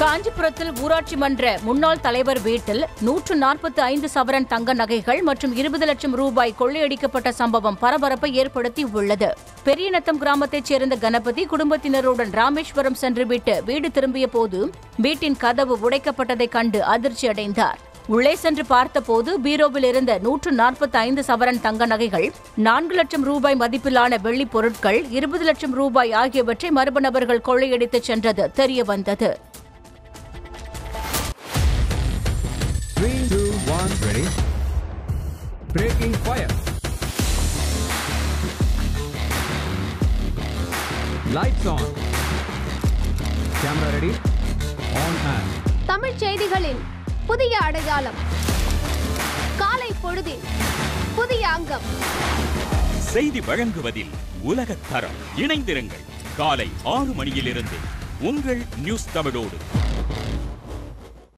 காஞ்சிபுரத்தில் ஊராட்சி மன்ற முன்னாள் தலைவர் வீட்டில் நூற்று நாற்பத்தி ஐந்து சவரன் தங்க நகைகள் மற்றும் இருபது லட்சம் ரூபாய் கொள்ளையடிக்கப்பட்ட சம்பவம் பரபரப்பை ஏற்படுத்தி உள்ளது பெரியநத்தம் கிராமத்தைச் சேர்ந்த கணபதி குடும்பத்தினருடன் ராமேஸ்வரம் சென்றுவிட்டு வீடு திரும்பிய போது வீட்டின் கதவு உடைக்கப்பட்டதைக் கண்டு அதிர்ச்சி அடைந்தார் உள்ளே சென்று பார்த்தபோது பீரோவில் இருந்த நூற்று நாற்பத்தி ஐந்து சவரன் தங்க நகைகள் நான்கு லட்சம் ரூபாய் மதிப்பிலான வெள்ளிப் பொருட்கள் இருபது லட்சம் ரூபாய் ஆகியவற்றை மர்ம நபர்கள் கொள்ளையடித்துச் சென்றது தெரியவந்தது Three, two, one, ready. Breaking fire. Lights on. Camera ready. On and. Tamil செய்திகளின் புதிய அடையாளம் காலை பொழுதில் புதிய அங்கம் செய்தி வழங்குவதில் உலகத் தரம் இணைந்திருங்கள் காலை ஆறு மணியிலிருந்து உங்கள் நியூஸ் தமிழோடு